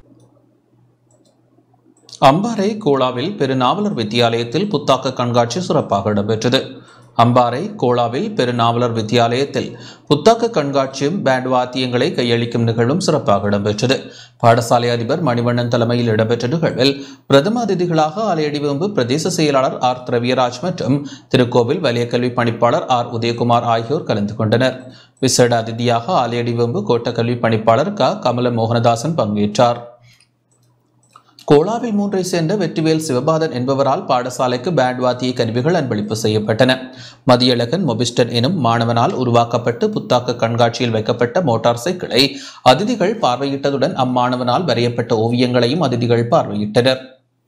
அம்பாறை கோலாவில் பெருநாவலர் வித்தியாலயத்தில் புத்தாக்க கண்காட்சி சிறப்பாக இடம்பெற்றது அம்பாறை கோலாவில் பெருநாவலர் வித்தியாலயத்தில் புத்தாக்க கண்காட்சியும் பேண்ட் வாத்தியங்களை கையளிக்கும் நிகழ்வும் சிறப்பாக இடம்பெற்றது பாடசாலை அதிபர் மணிவண்ணன் தலைமையில் இடம்பெற்ற நிகழ்வில் பிரதம அதிதிகளாக ஆலையடிவம்பு பிரதேச செயலாளர் ஆர் திரவியராஜ் மற்றும் திருக்கோவில் வலயக்கல்வி பணிப்பாளர் ஆர் உதயகுமார் ஆகியோர் கலந்து கொண்டனர் விசேட அதிதியாக ஆலையடிவம்பு கோட்டக்கல்வி பணிப்பாளர் க கமல மோகனதாசன் பங்கேற்றார் கோலாவில் மூன்றை சேர்ந்த வெற்றிவேல் சிவபாதன் என்பவரால் பாடசாலைக்கு பேண்ட் வாத்திய கருவிகள் அன்பளிப்பு செய்யப்பட்டன மதியழகன் மொபிஸ்டன் எனும் மாணவனால் உருவாக்கப்பட்டு புத்தாக்க கண்காட்சியில் வைக்கப்பட்ட மோட்டார் சைக்கிளை அதிதிகள் பார்வையிட்டதுடன் அம்மாணவனால் வரையப்பட்ட ஓவியங்களையும் அதிதிகள் பார்வையிட்டனர்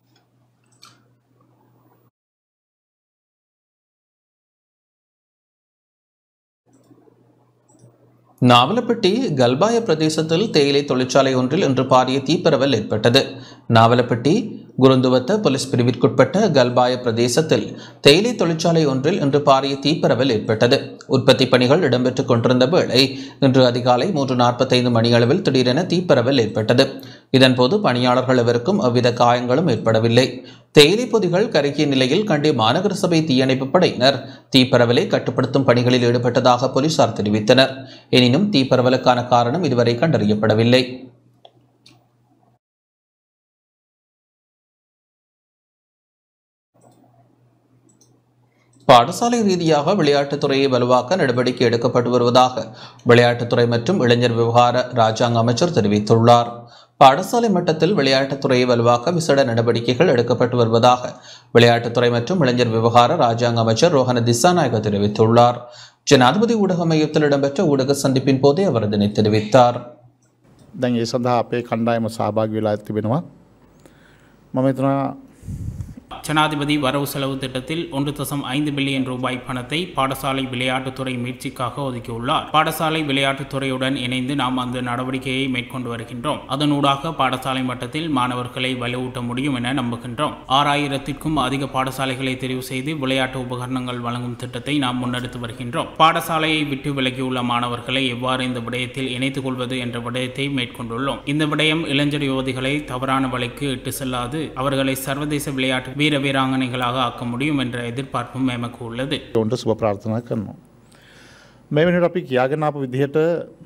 நாவலப்பட்டி கல்பாய பிரதேசத்தில் தேயிலை தொழிற்சாலை ஒன்றில் இன்று பாரிய தீப்பரவல் ஏற்பட்டது நாவலப்பட்டி குருந்துவத்த போலீஸ் பிரிவிற்குட்பட்ட கல்பாய பிரதேசத்தில் தேயிலை தொழிற்சாலை ஒன்றில் இன்று பாரிய தீப்பரவல் ஏற்பட்டது உற்பத்தி பணிகள் இடம்பெற்றுக் கொண்டிருந்த வேளை இன்று அதிகாலை மூன்று நாற்பத்தைந்து மணியளவில் திடீரென தீப்பரவல் ஏற்பட்டது இதன்போது பணியாளர்கள் எவருக்கும் எவ்வித காயங்களும் ஏற்படவில்லை தேயிலை பொதிகள் கருகிய நிலையில் கண்டி மாநகர சபை தீயணைப்பு படையினர் தீப்பரவலை கட்டுப்படுத்தும் பணிகளில் ஈடுபட்டதாக போலீசார் தெரிவித்தனர் எனினும் தீப்பரவலுக்கான காரணம் இதுவரை கண்டறியப்படவில்லை பாடசாலை ரீதியாக விளையாட்டுத்துறையை வலுவாக்க நடவடிக்கை எடுக்கப்பட்டு வருவதாக விளையாட்டுத்துறை மற்றும் இளைஞர் விவகார ராஜாங்க அமைச்சர் தெரிவித்துள்ளார் பாடசாலை மட்டத்தில் விளையாட்டுத்துறையை வலுவாக்க விசேட நடவடிக்கைகள் எடுக்கப்பட்டு வருவதாக விளையாட்டுத்துறை மற்றும் இளைஞர் விவகார ராஜாங்க அமைச்சர் ரோஹன திசாநாயக தெரிவித்துள்ளார் ஜனாதிபதி ஊடக மையத்தில் இடம்பெற்ற ஊடக சந்திப்பின் போதே அவர் இதனை தெரிவித்தார் දැන් ඒ සඳහා අපේ කණ්ඩායම සහභාග වෙලා තිබෙනවා මම එතුනා ஜனாதிபதி வரவு செலவு திட்டத்தில் ஒன்று தசம் ஐந்து பில்லியன் ரூபாய் பணத்தை பாடசாலை விளையாட்டுத்துறை முயற்சிக்காக ஒதுக்கியுள்ளார் பாடசாலை விளையாட்டுத்துறையுடன் இணைந்து நாம் அந்த நடவடிக்கையை மேற்கொண்டு வருகின்றோம் அதனூடாக பாடசாலை மட்டத்தில் மாணவர்களை வலுவூட்ட முடியும் என நம்புகின்றோம் ஆறாயிரத்திற்கும் அதிக பாடசாலைகளை தெரிவு செய்து விளையாட்டு உபகரணங்கள் வழங்கும் திட்டத்தை நாம் முன்னெடுத்து வருகின்றோம் பாடசாலையை விட்டு விலகியுள்ள மாணவர்களை எவ்வாறு இந்த விடயத்தில் இணைத்துக் கொள்வது என்ற விடயத்தை மேற்கொண்டுள்ளோம் இந்த விடயம் இளைஞர் யுவதிகளை தவறான வழிக்கு இட்டு செல்லாது அவர்களை சர்வதேச விளையாட்டு வீர வீராங்கனைகளாக ஆக்க முடியும் என்ற எதிர்பார்ப்பும் எமக்கு உள்ளது ඔවුන්ට සුභ ප්‍රාර්ථනා කරනවා. මේ වෙනට අපි කියාගෙන අප විදිහට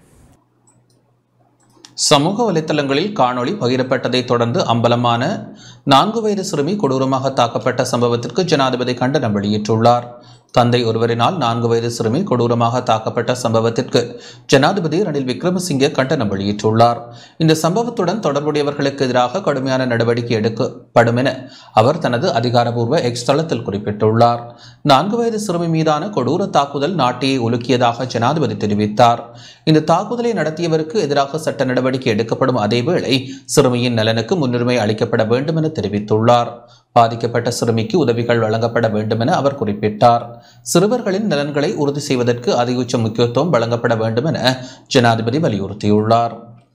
சமூக வலைத்தளங்களில் காணொளி பகிரப்பட்டதை தொடர்ந்து அம்பலமான நான்கு வயது சிறுமி கொடூரமாக தாக்கப்பட்ட சம்பவத்திற்கு ஜனாதிபதி கண்டனம் வெளியிட்டுள்ளார் தந்தை ஒருவரினால் நான்கு வயது சிறுமி கொடூரமாக தாக்கப்பட்ட சம்பவத்திற்கு ஜனாதிபதி ரணில் விக்ரமசிங்கே கண்டனம் வெளியிட்டுள்ளார் இந்த சம்பவத்துடன் தொடர்புடையவர்களுக்கு எதிராக கடுமையான நடவடிக்கை எடுக்கப்படும் என அவர் தனது அதிகாரப்பூர்வ எக்ஸ் தளத்தில் குறிப்பிட்டுள்ளார் நான்கு வயது சிறுமி மீதான கொடூர தாக்குதல் நாட்டையே உலுக்கியதாக ஜனாதிபதி தெரிவித்தார் இந்த தாக்குதலை நடத்தியவருக்கு எதிராக சட்ட நடவடிக்கை எடுக்கப்படும் அதேவேளை சிறுமியின் நலனுக்கு முன்னுரிமை அளிக்கப்பட வேண்டும் என தெரிவித்துள்ளார் பாதிக்கப்பட்ட சிறுமிக்கு உதவிகள் வழங்கப்பட வேண்டும் என அவர் குறிப்பிட்டார் சிறுவர்களின் நலன்களை உறுதி செய்வதற்கு அதிகபட்ச முக்கியத்துவம் வழங்கப்பட வேண்டும் என ஜனாதிபதி வலியுறுத்தியுள்ளார்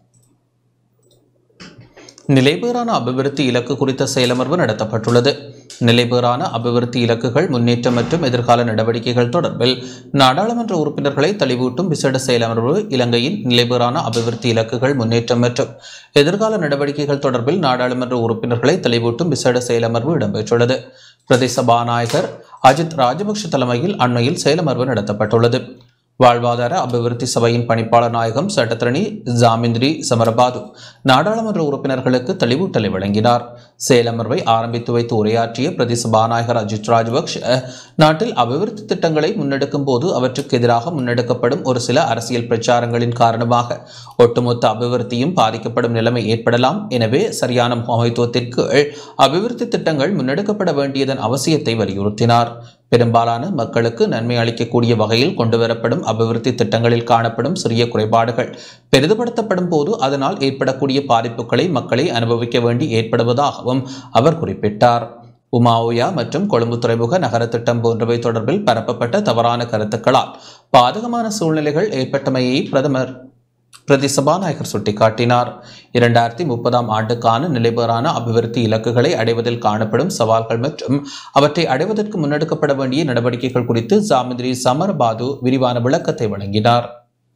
நிலைபேறான அபிவிருத்தி இலக்கு குறித்த செயலமர்வு நடத்தப்பட்டுள்ளது நிலைபேறான அபிவிருத்தி இலக்குகள் முன்னேற்றம் மற்றும் எதிர்கால நடவடிக்கைகள் தொடர்பில் நாடாளுமன்ற உறுப்பினர்களை தெளிவூட்டும் விசேட செயலமர்வு இலங்கையின் நிலைபேறான அபிவிருத்தி இலக்குகள் முன்னேற்றம் மற்றும் எதிர்கால நடவடிக்கைகள் தொடர்பில் நாடாளுமன்ற உறுப்பினர்களை தெளிவூட்டும் விசேட செயலமர்வு இடம்பெற்றுள்ளது பிரதேச சபாநாயகர் அஜித் ராஜபக்ஷ தலைமையில் அண்மையில் செயலமர்வு நடத்தப்பட்டுள்ளது வாழ்வாதார அபிவிருத்தி சபையின் பணிப்பாளர் நாயகம் சட்டத்திரணி ஜாமிந்திரி சமரபாது நாடாளுமன்ற உறுப்பினர்களுக்கு தெளிவூட்டலை வழங்கினார் சேலமர்வை ஆரம்பித்து வைத்து உரையாற்றிய பிரதி சபாநாயகர் அஜித் ராஜபக்ஷ நாட்டில் அபிவிருத்தி திட்டங்களை முன்னெடுக்கும் போது அவற்றுக்கு எதிராக முன்னெடுக்கப்படும் ஒரு சில அரசியல் பிரச்சாரங்களின் காரணமாக ஒட்டுமொத்த அபிவிருத்தியும் பாதிக்கப்படும் நிலைமை ஏற்படலாம் எனவே சரியான முகாமைத்துவத்திற்கு அபிவிருத்தி திட்டங்கள் முன்னெடுக்கப்பட வேண்டியதன் அவசியத்தை வலியுறுத்தினார் பெரும்பாலான மக்களுக்கு நன்மை அளிக்கக்கூடிய வகையில் கொண்டுவரப்படும் அபிவிருத்தி திட்டங்களில் காணப்படும் சிறிய குறைபாடுகள் பெரிதுபடுத்தப்படும் போது அதனால் ஏற்படக்கூடிய பாதிப்புகளை மக்களை அனுபவிக்க வேண்டி ஏற்படுவதாகவும் அவர் குறிப்பிட்டார் உமாஓயா மற்றும் கொழும்பு துறைமுக நகர திட்டம் போன்றவை தொடர்பில் பரப்பப்பட்ட தவறான கருத்துக்களால் பாதகமான சூழ்நிலைகள் ஏற்பட்டமையை பிரதமர் பிரதி சபாநாயகர் சுட்டிக்காட்டினார் இரண்டாயிரத்தி முப்பதாம் ஆண்டுக்கான நிலைபெறான அபிவிருத்தி இலக்குகளை அடைவதில் காணப்படும் சவால்கள் மற்றும் அவற்றை அடைவதற்கு முன்னெடுக்கப்பட வேண்டிய நடவடிக்கைகள் குறித்து ஜாமிந்திரி சமர் பாது விரிவான விளக்கத்தை வழங்கினார்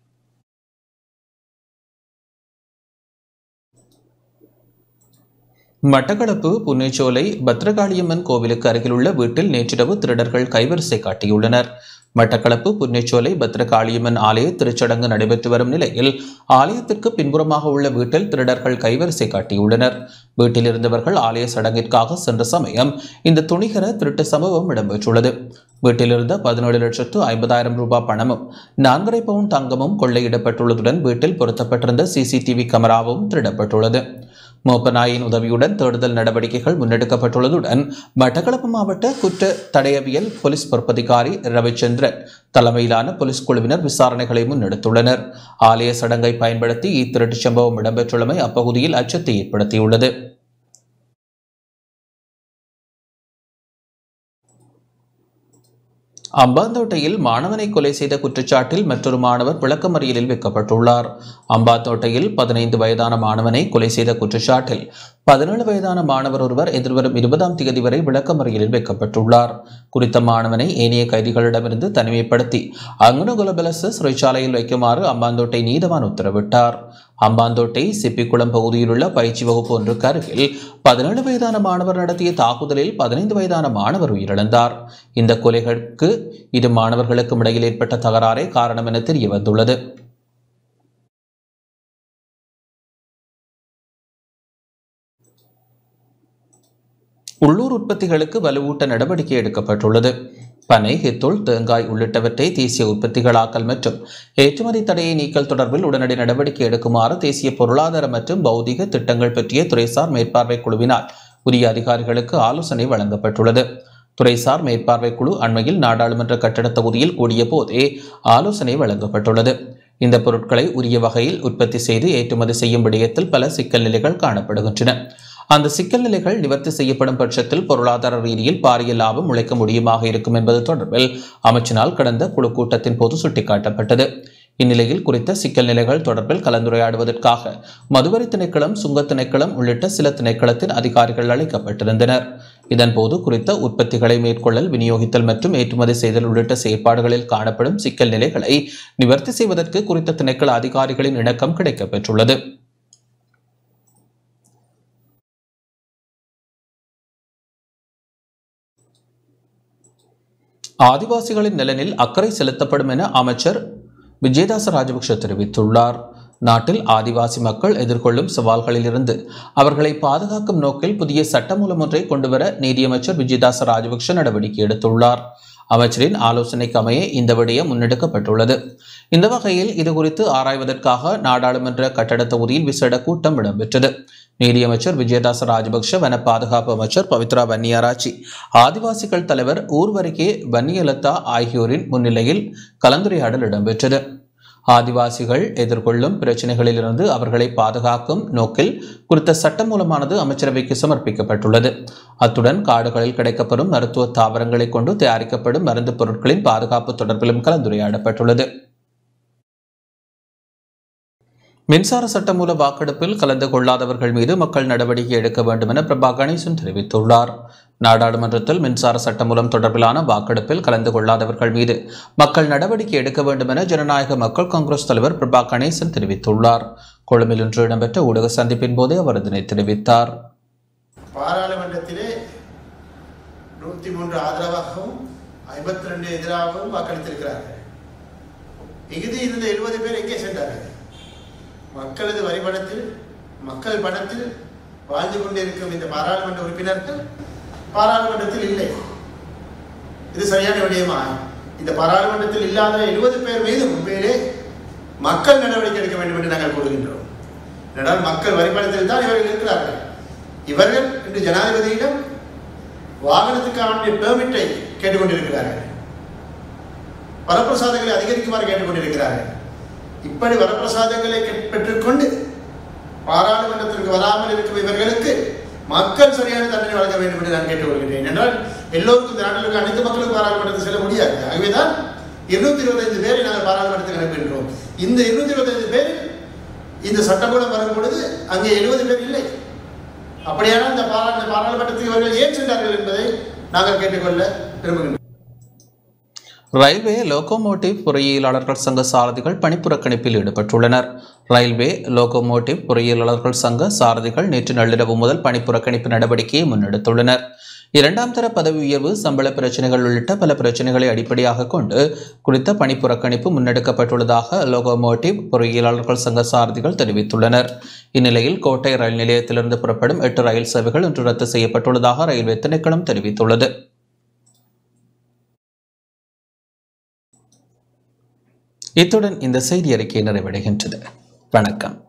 மட்டக்களப்பு புன்னேச்சோலை பத்ரகாளியம்மன் கோவிலுக்கு அருகிலுள்ள வீட்டில் நேற்றிரவு திருடர்கள் கைவரிசை காட்டியுள்ளனர் மட்டக்களப்பு புன்னேச்சோலை பத்ரகாளியம்மன் ஆலய திருச்சடங்கு நடைபெற்று வரும் நிலையில் ஆலயத்திற்கு பின்புறமாக உள்ள வீட்டில் திருடர்கள் கைவரிசை காட்டியுள்ளனர் வீட்டில் இருந்தவர்கள் ஆலய சடங்கிற்காக சென்ற சமயம் இந்த துணிகர திருட்டு சம்பவம் இடம்பெற்றுள்ளது வீட்டிலிருந்த பதினேழு லட்சத்து ஐம்பதாயிரம் ரூபாய் பணமும் நான்கரை பவுன் தங்கமும் கொள்ளையிடப்பட்டுள்ளதுடன் வீட்டில் பொருத்தப்பட்டிருந்த சிசிடிவி கேமராவும் திருடப்பட்டுள்ளது மோப்பநாயின் உதவியுடன் தேடுதல் நடவடிக்கைகள் முன்னெடுக்கப்பட்டுள்ளதுடன் மட்டக்களப்பு மாவட்ட குற்ற தடயவியல் போலீஸ் பொறுப்பதிகாரி ரவிச்சந்திரன் தலைமையிலான போலீஸ் குழுவினர் விசாரணைகளை முன்னெடுத்துள்ளனர் ஆலய சடங்கை பயன்படுத்தி இத்திருட்டு சம்பவம் இடம்பெற்றுள்ளமை அப்பகுதியில் அச்சத்தை ஏற்படுத்தியுள்ளது அம்பாந்தோட்டையில் மாணவனை கொலை செய்த குற்றச்சாட்டில் மற்றொரு மாணவர் விளக்கமறியலில் வைக்கப்பட்டுள்ளார் அம்பாந்தோட்டையில் பதினைந்து வயதான மாணவனை கொலை செய்த குற்றச்சாட்டில் பதினேழு வயதான மாணவர் ஒருவர் எதிர்வரும் இருபதாம் தேதி வரை விளக்கமறியலில் வைக்கப்பட்டுள்ளார் குறித்த மாணவனை ஏனைய கைதிகளிடமிருந்து தனிமைப்படுத்தி அங்குனகுலபலச சிறைச்சாலையில் வைக்குமாறு அம்பாந்தோட்டை நீதவான் உத்தரவிட்டார் அம்பாந்தோட்டை சிப்பிக்குளம் பகுதியில் உள்ள பயிற்சி வகுப்பு ஒன்றுக்கு அருகில் பதினேழு வயதான மாணவர் நடத்திய தாக்குதலில் பதினைந்து வயதான மாணவர் உயிரிழந்தார் இந்த கொலைகளுக்கு இரு மாணவர்களுக்கும் இடையில் ஏற்பட்ட தகராறே காரணம் என தெரிய வந்துள்ளது உள்ளூர் உற்பத்திகளுக்கு வலுவூட்ட நடவடிக்கை எடுக்கப்பட்டுள்ளது பனை ஹித்துள் தேங்காய் உள்ளிட்டவற்றை தேசிய உற்பத்திகளாக்கல் மற்றும் ஏற்றுமதி தடையை நீக்கல் தொடர்பில் உடனடி நடவடிக்கை எடுக்குமாறு தேசிய பொருளாதார மற்றும் பௌதிக திட்டங்கள் பற்றிய துறைசார் மேற்பார்வை குழுவினால் உரிய அதிகாரிகளுக்கு ஆலோசனை வழங்கப்பட்டுள்ளது துறைசார் மேற்பார்வை குழு அண்மையில் நாடாளுமன்ற கட்டட தொகுதியில் கூடிய போதே ஆலோசனை வழங்கப்பட்டுள்ளது இந்த பொருட்களை உரிய வகையில் உற்பத்தி செய்து ஏற்றுமதி செய்யும் விடயத்தில் பல சிக்கல் நிலைகள் காணப்படுகின்றன அந்த சிக்கல் நிலைகள் நிவர்த்தி செய்யப்படும் பட்சத்தில் பொருளாதார ரீதியில் பாரிய லாபம் உழைக்க முடியுமாக இருக்கும் என்பது தொடர்பில் அமைச்சினால் கடந்த குழு கூட்டத்தின் போது சுட்டிக்காட்டப்பட்டது இந்நிலையில் குறித்த சிக்கல் நிலைகள் தொடர்பில் கலந்துரையாடுவதற்காக மதுவரி திணைக்களம் சுங்க திணைக்களம் உள்ளிட்ட சில திணைக்களத்தின் அதிகாரிகள் அழைக்கப்பட்டிருந்தனர் இதன்போது குறித்த உற்பத்திகளை மேற்கொள்ளல் விநியோகித்தல் மற்றும் ஏற்றுமதி செய்தல் உள்ளிட்ட செயற்பாடுகளில் காணப்படும் சிக்கல் நிலைகளை நிவர்த்தி செய்வதற்கு குறித்த திணைக்கள அதிகாரிகளின் இணக்கம் கிடைக்கப்பெற்றுள்ளது ஆதிவாசிகளின் நலனில் அக்கறை செலுத்தப்படும் என அமைச்சர் விஜயதாச ராஜபக்ஷ தெரிவித்துள்ளார் நாட்டில் ஆதிவாசி மக்கள் எதிர்கொள்ளும் சவால்களிலிருந்து அவர்களை பாதுகாக்கும் நோக்கில் புதிய சட்டமூலம் ஒன்றை கொண்டுவர நீதியமைச்சர் விஜயதாச ராஜபக்ஷ நடவடிக்கை எடுத்துள்ளார் அமைச்சரின் ஆலோசனைக்கு அமைய இந்த விடயம் முன்னெடுக்கப்பட்டுள்ளது இந்த வகையில் இதுகுறித்து ஆராய்வதற்காக நாடாளுமன்ற கட்டட தொகுதியில் விசேட கூட்டம் இடம்பெற்றது நீதியமைச்சர் விஜயதாச ராஜபக்ஷ வன பாதுகாப்பு அமைச்சர் பவித்ரா வன்னியாராச்சி ஆதிவாசிகள் தலைவர் ஊர்வரிகே வன்னியலதா ஆகியோரின் முன்னிலையில் கலந்துரையாடல் இடம்பெற்றது ஆதிவாசிகள் எதிர்கொள்ளும் பிரச்சனைகளிலிருந்து அவர்களை பாதுகாக்கும் நோக்கில் குறித்த சட்டமூலமானது அமைச்சரவைக்கு சமர்ப்பிக்கப்பட்டுள்ளது அத்துடன் காடுகளில் கிடைக்கப்பெறும் மருத்துவ தாவரங்களை கொண்டு தயாரிக்கப்படும் மருந்து பொருட்களின் பாதுகாப்பு தொடர்பிலும் கலந்துரையாடப்பட்டுள்ளது மின்சார சட்டமூல வாக்கெடுப்பில் கலந்து கொள்ளாதவர்கள் மீது மக்கள் நடவடிக்கை எடுக்க வேண்டும் என பிரபா கணேசன் தெரிவித்துள்ளார் நாடாளுமன்றத்தில் மின்சார சட்டமூலம் தொடர்பிலான வாக்கெடுப்பில் கலந்து கொள்ளாதவர்கள் மீது மக்கள் நடவடிக்கை எடுக்க வேண்டும் என ஜனநாயக மக்கள் காங்கிரஸ் தலைவர் பிரபா கணேசன் தெரிவித்துள்ளார் கொழும்பில் இன்று இடம்பெற்ற ஊடக சந்திப்பின் போதே அவர் இதனை தெரிவித்தார் பாராளுமன்றத்திலே நூற்றி மூன்று ஆதரவாகவும் ஐம்பத்தி ரெண்டு எதிராகவும் வாக்களித்திருக்கிறார்கள் மிகுதி இருந்த எழுபது பேர் எங்கே சென்றார்கள் மக்களது வரி பணத்தில் மக்கள் பணத்தில் வாழ்ந்து கொண்டிருக்கும் இந்த பாராளுமன்ற உறுப்பினர்கள் பாராளுமன்றத்தில் இல்லை இது சரியான விடயமா இந்த பாராளுமன்றத்தில் இல்லாத எழுபது பேர் மீது உண்மையிலே மக்கள் நடவடிக்கை எடுக்க வேண்டும் என்று நாங்கள் கூறுகின்றோம் ஏனென்றால் மக்கள் வரிப்பணத்தில் தான் இவர்கள் இருக்கிறார்கள் இவர்கள் இன்று ஜனாதிபதியிடம் வாகனத்துக்கான பெர்மிட்டை கேட்டுக்கொண்டிருக்கிறார்கள் வரப்பிரசாதங்களை அதிகரிக்குமாறு கேட்டுக்கொண்டிருக்கிறார்கள் இப்படி வரப்பிரசாதங்களை கெ- பெற்றுக்கொண்டு பாராளுமன்றத்திற்கு வராமல் இருக்கும் இவர்களுக்கு மக்கள் சரியான தண்டனை வழங்க வேண்டும் என்று நான் கேட்டுக்கொள்கிறேன் என்றால் எல்லோருக்கும் இந்த நாட்டில் இருக்க அனைத்து மக்களுக்கும் பாராளுமன்றத்தில் செல்ல முடியாது ஆகவேதான் இருநூத்தி இருபத்தைந்து பேரை நாங்கள் பாராளுமன்றத்துக்கு அனுப்புகின்றோம் இந்த இருநூத்தி இருபத்தைந்து பேர் இந்த சட்டமூலம் வரும் பொழுது அங்கே எழுபது பேர் இல்லை அப்படியானால் இந்த பாரா இந்த பாராளுமன்றத்துக்கு இவர்கள் ஏன் சென்றார்கள் என்பதை நாங்கள் கேட்டுக்கொள்ள விரும்புகின்றோம் ரயில்வே லோகோமோட்டிவ் பொறியியலாளர்கள் சங்க சாரதிகள் பணிப்புறக்கணிப்பில் ஈடுபட்டுள்ளனர் ரயில்வே லோகோமோட்டிவ் பொறியியலாளர்கள் சங்க சாரதிகள் நேற்று நள்ளிரவு முதல் பணிப்புறக்கணிப்பு நடவடிக்கையை முன்னெடுத்துள்ளனர் இரண்டாம் தர பதவி உயர்வு சம்பள பிரச்சனைகள் உள்ளிட்ட பல பிரச்சனைகளை அடிப்படையாக கொண்டு குறித்த பணிப்புறக்கணிப்பு முன்னெடுக்கப்பட்டுள்ளதாக லோகோமோட்டிவ் பொறியியலாளர்கள் சங்க சாரதிகள் தெரிவித்துள்ளனர் இந்நிலையில் கோட்டை ரயில் நிலையத்திலிருந்து புறப்படும் எட்டு ரயில் சேவைகள் இன்று ரத்து செய்யப்பட்டுள்ளதாக ரயில்வே திணைக்களம் தெரிவித்துள்ளது இத்துடன் இந்த செய்தி அறிக்கை நிறைவடைகின்றது வணக்கம்